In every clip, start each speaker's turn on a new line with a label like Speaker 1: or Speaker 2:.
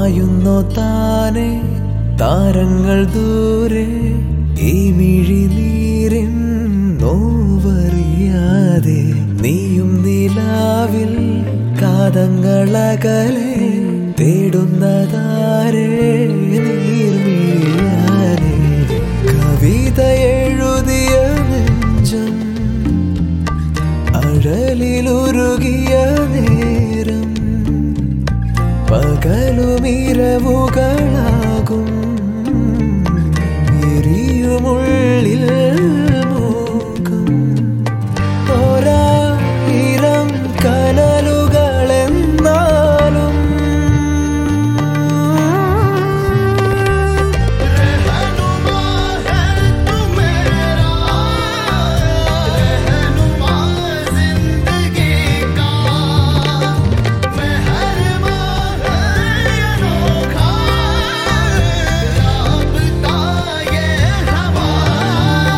Speaker 1: മായുന്നോ താനെ താരങ്ങൾ ദൂരെ ഈ മിഴിനീരിൻ നോവറിയാതെ നീയും നിലാവിൽ കാതങ്ങളകലെ തേടുന്നതാരെ നീർമിഴിയാലെ കവിത എഴുതിയ നെഞ്ചം അഴലിലുരുകിയ നേരം പകലുമിരവുകളാകും എരിയുമുള്ളിൽ മൂക്കും ഒരായിരം കനലുകളെന്നാലും
Speaker 2: रहनुमा है तू मेरा रहनुमा जिंदगी का मेहरमा है अनोखा राबता ये हमारा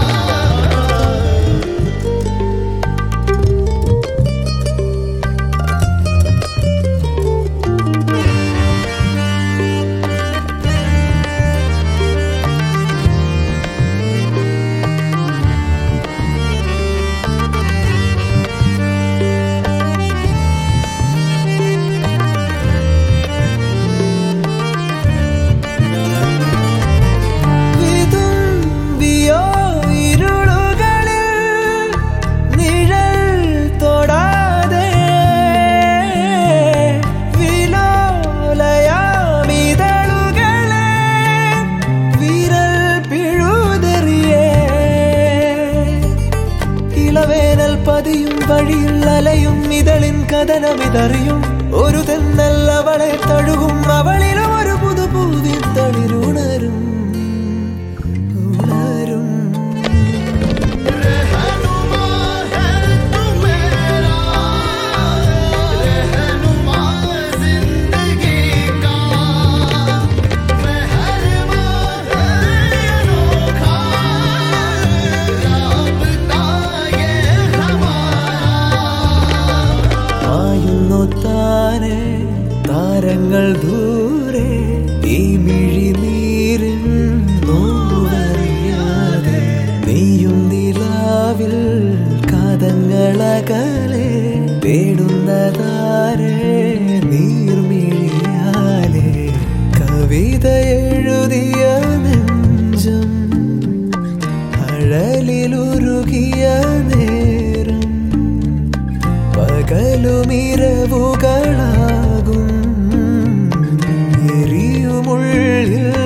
Speaker 1: വിതുമ്പിയോ ഇരുളുകളിൽ നിഴൽ തൊടാതെ വിലോലയാമിതളുകളെ വിരൽ പിഴുതെറിയേ ഇളവേനൽ പതിയും വഴിയിൽ അലയും ഇതളിൻ കഥനമിതറിയും ഒരു തെന്നൽ അവളെ തഴുകും അവളിലും ഒരു പുതുപൂവിൻ തളിരുണരും ഉണരും
Speaker 2: रहनुमा है तू मेरा रहनुमा जिंदगी का मेहरमा है अनोखा राबता ये हमारा
Speaker 1: മായുന്നു താനെ താരങ്ങൾ ദൂരെ ഈ മിഴിനീരിൻ നോവറിയാതെ നീയും നിലാവിൽ കാതങ്ങളകലെ തേടുന്നതാരെ നീർമിഴിയാലെ കവിത എഴുതിയ നെഞ്ചം അഴലിലുരുകിയ നേരം പകലുമിരവുകളാകും എരിയുമുള്ളിൽ